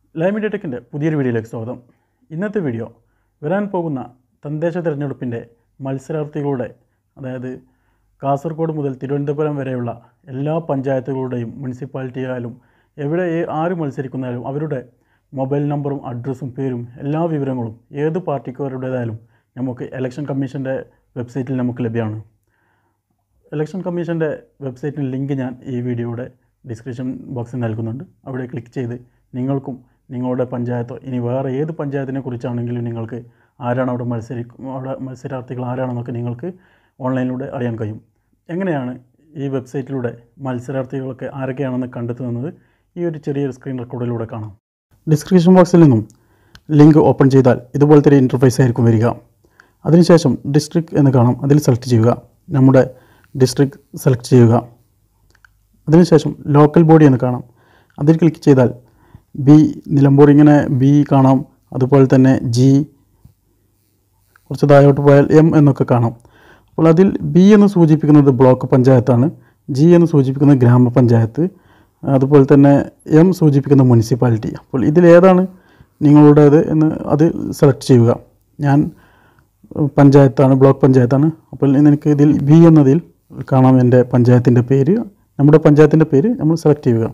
live media ടെക്കിൻ്റെ പുതിയൊരു വീഡിയോയിലേക്ക് സ്വാഗതം ഇന്നത്തെ വീഡിയോ വരാൻ പോകുന്ന തദ്ദേശ തിരഞ്ഞെടുപ്പിൻ്റെ മത്സരാർത്ഥികളുടെ അതായത് കാസർഗോഡ് മുതൽ തിരുവനന്തപുരം വരെയുള്ള എല്ലാ പഞ്ചായത്തുകളുടെയും മുനിസിപ്പാലിറ്റി ആയാലും എവിടെ ഏ- ആര് മത്സരിക്കുന്നാലും അവരുടെ മൊബൈൽ നമ്പറും അഡ്രസ്സും പേരും എല്ലാ വിവരങ്ങളും ഏത് പാർട്ടിക്കാരുടേതായാലും നമുക്ക് ഇലക്ഷൻ കമ്മീഷൻ്റെ വെബ്സൈറ്റിൽ നമുക്ക് ലഭ്യമാണ് ഇലക്ഷൻ കമ്മീഷൻ്റെ വെബ്സൈറ്റിൻ്റെ ലിങ്ക് ഞാൻ ഈ വീഡിയോയുടെ ഡിസ്ക്രിപ്ഷൻ ബോക്സിൽ നൽകുന്നുണ്ട് അവിടെ ക്ലിക്ക് ചെയ്ത് നിങ്ങൾക്കും നിങ്ങളുടെ പഞ്ചായത്തോ ഇനി വേറെ ഏത് പഞ്ചായത്തിനെ കുറിച്ചാണെങ്കിലും നിങ്ങൾക്ക് ആരാണ് അവിടെ മത്സരിക്കും അവിടെ മത്സരാർത്ഥികൾ ആരാണെന്നൊക്കെ നിങ്ങൾക്ക് ഓൺലൈനിലൂടെ അറിയാൻ കഴിയും എങ്ങനെയാണ് ഈ വെബ്സൈറ്റിലൂടെ മത്സരാർത്ഥികളൊക്കെ ആരൊക്കെയാണെന്ന് കണ്ടെത്തുന്നത് ഈ ഒരു ചെറിയൊരു സ്ക്രീൻ റെക്കോർഡിലൂടെ കാണാം ഡിസ്ക്രിപ്ഷൻ ബോക്സിൽ നിന്നും ലിങ്ക് ഓപ്പൺ ചെയ്താൽ ഇതുപോലത്തെ ഒരു ഇൻ്റർഫേസ് ആയിരിക്കും വരിക അതിനുശേഷം ഡിസ്ട്രിക്ട് എന്ന് കാണാം അതിൽ സെലക്ട് ചെയ്യുക നമ്മുടെ ഡിസ്ട്രിക്ട് സെലക്ട് ചെയ്യുക അതിനുശേഷം ലോക്കൽ ബോഡി എന്ന് കാണാം അതിൽ ക്ലിക്ക് ചെയ്താൽ ബി നിലമ്പൂർ ഇങ്ങനെ ബി കാണാം അതുപോലെ തന്നെ ജി കുറച്ച് താഴോട്ട് പോയാൽ എം എന്നൊക്കെ കാണാം അപ്പോൾ അതിൽ ബി എന്ന് സൂചിപ്പിക്കുന്നത് ബ്ലോക്ക് പഞ്ചായത്താണ് ജി എന്ന് സൂചിപ്പിക്കുന്നത് ഗ്രാമപഞ്ചായത്ത് അതുപോലെ തന്നെ എം സൂചിപ്പിക്കുന്ന മുനിസിപ്പാലിറ്റി അപ്പോൾ ഇതിലേതാണ് നിങ്ങളുടേത് എന്ന് അത് സെലക്ട് ചെയ്യുക ഞാൻ ഏഹ്, പഞ്ചായത്താണ് ബ്ലോക്ക് പഞ്ചായത്താണ് അപ്പോൾ എനിക്ക് ഇതിൽ ബി എന്നതിൽ കാണാം എൻ്റെ പഞ്ചായത്തിൻ്റെ പേര് നമ്മുടെ പഞ്ചായത്തിൻ്റെ പേര് നമ്മൾ സെലക്ട് ചെയ്യുക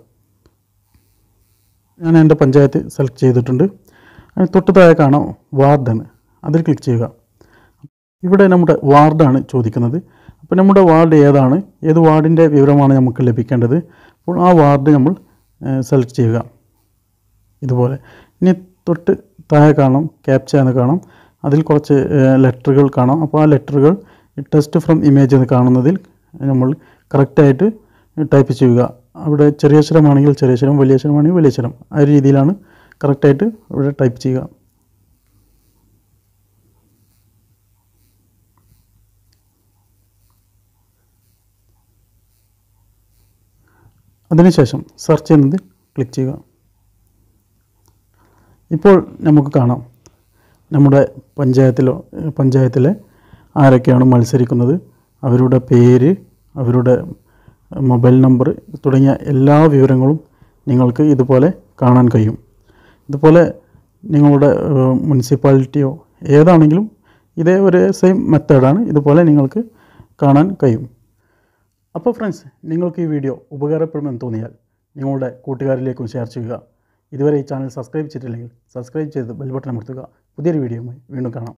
ഞാൻ എൻ്റെ പഞ്ചായത്ത് സെലക്ട് ചെയ്തിട്ടുണ്ട് അതിന് തൊട്ട് താഴെ കാണാം വാർഡാണ് അതിൽ ക്ലിക്ക് ചെയ്യുക ഇവിടെ നമ്മുടെ വാർഡാണ് ചോദിക്കുന്നത് അപ്പോൾ നമ്മുടെ വാർഡ് ഏതാണ് ഏത് വാർഡിൻ്റെ വിവരമാണ് നമുക്ക് ലഭിക്കേണ്ടത് അപ്പോൾ ആ വാർഡ് നമ്മൾ സെലക്ട് ചെയ്യുക ഇതുപോലെ ഇനി തൊട്ട് താഴെ കാണാം ക്യാപ്ച എന്ന് കാണാം അതിൽ കുറച്ച് ലെറ്ററുകൾ കാണാം അപ്പോൾ ആ ലെറ്ററുകൾ ടെസ്റ്റ് ഫ്രം ഇമേജ് എന്ന് കാണുന്നതിൽ നമ്മൾ കറക്റ്റായിട്ട് ടൈപ്പ് ചെയ്യുക അവിടെ ചെറിയ അക്ഷരമാണെങ്കിൽ ചെറിയ അക്ഷരം വലിയ അക്ഷരമാണെങ്കിൽ വലിയ അക്ഷരം ആ ഒരു രീതിയിലാണ് കറക്റ്റായിട്ട് ഇവിടെ ടൈപ്പ് ചെയ്യുക അതിനുശേഷം സെർച്ച് ചെയ്യുന്നത് ക്ലിക്ക് ചെയ്യുക ഇപ്പോൾ നമുക്ക് കാണാം നമ്മുടെ പഞ്ചായത്തിലോ ഏഹ് പഞ്ചായത്തിലെ ആരൊക്കെയാണ് മത്സരിക്കുന്നത് അവരുടെ പേര് അവരുടെ മൊബൈൽ നമ്പർ തുടങ്ങിയ എല്ലാ വിവരങ്ങളും നിങ്ങൾക്ക് ഇതുപോലെ കാണാൻ കഴിയും ഇതുപോലെ നിങ്ങളുടെ ഏഹ് മുനിസിപ്പാലിറ്റിയോ ഏതാണെങ്കിലും ഇതേ ഒരു സെയിം മെത്തേഡാണ് ഇതുപോലെ നിങ്ങൾക്ക് കാണാൻ കഴിയും അപ്പോൾ ഫ്രണ്ട്സ് നിങ്ങൾക്ക് ഈ വീഡിയോ ഉപകാരപ്പെടുമെന്ന് തോന്നിയാൽ നിങ്ങളുടെ കൂട്ടുകാരിലേക്കും ഷെയർ ചെയ്യുക ഇതുവരെ ഈ ചാനൽ സബ്സ്ക്രൈബ് ചെയ്തിട്ടില്ലെങ്കിൽ സബ്സ്ക്രൈബ് ചെയ്ത് ബെൽ ബട്ടൺ അമർത്തുക പുതിയൊരു വീഡിയോയുമായി വീണ്ടും കാണാം